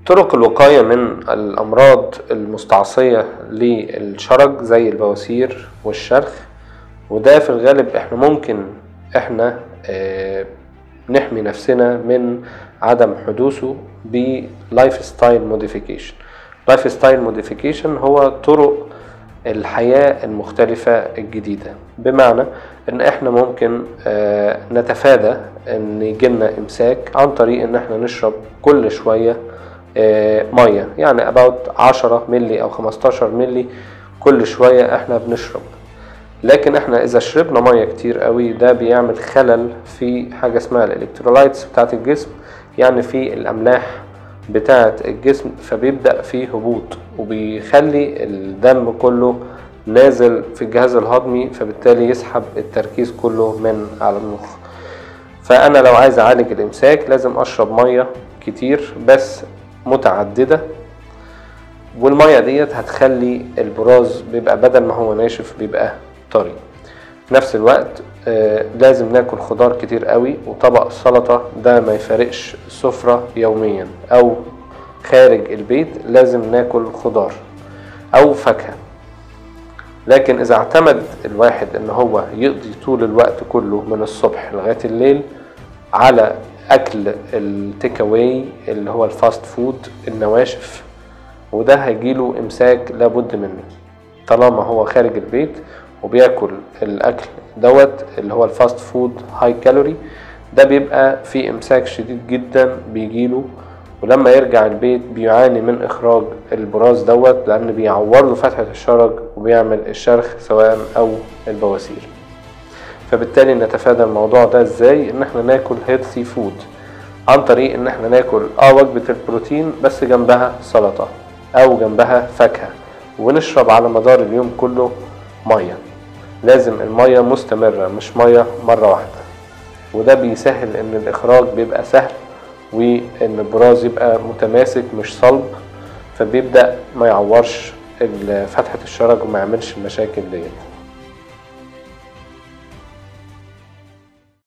طرق الوقاية من الأمراض المستعصية للشرج زي البواسير والشرخ وده في الغالب احنا ممكن احنا اه نحمي نفسنا من عدم حدوثه بلايف ستايل موديفيكيشن لايف ستايل موديفيكيشن هو طرق الحياة المختلفة الجديدة بمعنى ان احنا ممكن اه نتفادى ان يجيلنا امساك عن طريق ان احنا نشرب كل شوية اه مية يعني about 10 ملي او 15 ملي كل شوية احنا بنشرب لكن احنا اذا شربنا ميه كتير قوي ده بيعمل خلل في حاجه اسمها الالكترولايتس بتاعه الجسم يعني في الاملاح بتاعه الجسم فبيبدا فيه هبوط وبيخلي الدم كله نازل في الجهاز الهضمي فبالتالي يسحب التركيز كله من على المخ فانا لو عايز اعالج الامساك لازم اشرب ميه كتير بس متعدده والميه ديت هتخلي البراز بيبقى بدل ما هو ناشف بيبقى طري في نفس الوقت آه لازم ناكل خضار كتير قوي وطبق السلطة ده ما يفارقش سفرة يوميا او خارج البيت لازم ناكل خضار او فاكهة لكن اذا اعتمد الواحد ان هو يقضي طول الوقت كله من الصبح لغاية الليل على اكل التيك اواي اللي هو الفاست فود النواشف وده هيجيله امساك لابد منه طالما هو خارج البيت وبياكل الاكل دوت اللي هو الفاست فود هاي كالوري ده بيبقى فيه امساك شديد جدا بيجيله ولما يرجع البيت بيعاني من اخراج البراز دوت لان بيعور له فتحه الشرج وبيعمل الشرخ سواء او البواسير فبالتالي نتفادى الموضوع ده ازاي ان احنا ناكل هيلثي فود عن طريق ان احنا ناكل اه وجبه البروتين بس جنبها سلطه او جنبها فاكهه ونشرب على مدار اليوم كله ميه لازم المية مستمرة مش مية مرة واحدة وده بيسهل ان الاخراج بيبقى سهل وان البراز يبقى متماسك مش صلب فبيبدأ ما يعورش فتحة الشرج وما يعملش المشاكل ديت